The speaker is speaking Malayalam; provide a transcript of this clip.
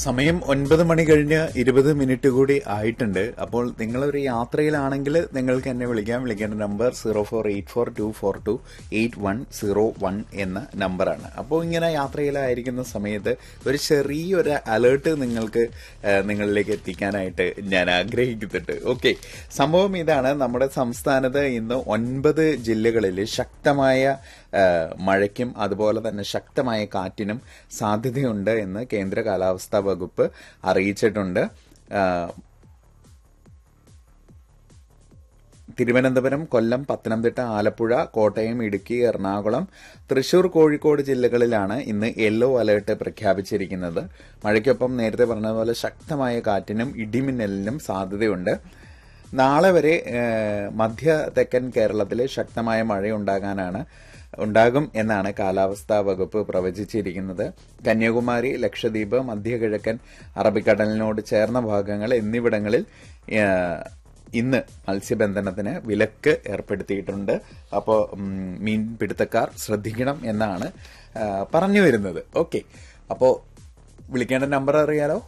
സമയം ഒൻപത് മണി കഴിഞ്ഞ് ഇരുപത് മിനിറ്റ് കൂടി ആയിട്ടുണ്ട് അപ്പോൾ നിങ്ങളൊരു യാത്രയിലാണെങ്കിൽ നിങ്ങൾക്ക് എന്നെ വിളിക്കാം വിളിക്കേണ്ട number zero four eight four two four two eight one zero one എന്ന നമ്പറാണ് അപ്പോൾ ഇങ്ങനെ യാത്രയിലായിരിക്കുന്ന സമയത്ത് ഒരു ചെറിയൊരു അലേർട്ട് നിങ്ങൾക്ക് ആ, നിങ്ങളിലേക്ക് എത്തിക്കാനായിട്ട് ഞാൻ ആഗ്രഹിക്കുന്നുണ്ട് ഓക്കെ സംഭവം ഇതാണ് നമ്മുടെ സംസ്ഥാനത്ത് ഇന്ന് ഒൻപത് ജില്ലകളിൽ ശക്തമായ ആ, മഴയ്ക്കും അതുപോലെ തന്നെ ശക്തമായ കാറ്റിനും സാധ്യതയുണ്ട് എന്ന് കേന്ദ്ര കാലാവസ്ഥാ വകുപ്പ് അറിയിച്ചിട്ടുണ്ട് ആ, തിരുവനന്തപുരം കൊല്ലം പത്തനംതിട്ട ആലപ്പുഴ കോട്ടയം ഇടുക്കി എറണാകുളം തൃശൂർ കോഴിക്കോട് ജില്ലകളിലാണ് ഇന്ന് യെല്ലോ അലേർട്ട് പ്രഖ്യാപിച്ചിരിക്കുന്നത് മഴയ്ക്കൊപ്പം നേരത്തെ പറഞ്ഞതുപോലെ ശക്തമായ കാറ്റിനും ഇടിമിന്നലിനും സാധ്യതയുണ്ട് നാളെ വരെ ഏഹ്, മധ്യ തെക്കൻ കേരളത്തിൽ ശക്തമായ മഴയുണ്ടാകാനാണ് ഉണ്ടാകും എന്നാണ് കാലാവസ്ഥാ വകുപ്പ് പ്രവചിച്ചിരിക്കുന്നത് കന്യാകുമാരി ലക്ഷദ്വീപ് മധ്യകിഴക്കൻ അറബിക്കടലിനോട് ചേർന്ന ഭാഗങ്ങൾ എന്നിവിടങ്ങളിൽ ഏഹ്, ഇന്ന് മത്സ്യബന്ധനത്തിന് വിലക്ക് ഏർപ്പെടുത്തിയിട്ടുണ്ട് അപ്പോൾ മീൻ പിടുത്തക്കാർ ശ്രദ്ധിക്കണം എന്നാണ് ആ, പറഞ്ഞു വരുന്നത് ഓക്കെ അപ്പോൾ വിളിക്കേണ്ട നമ്പർ അറിയാലോ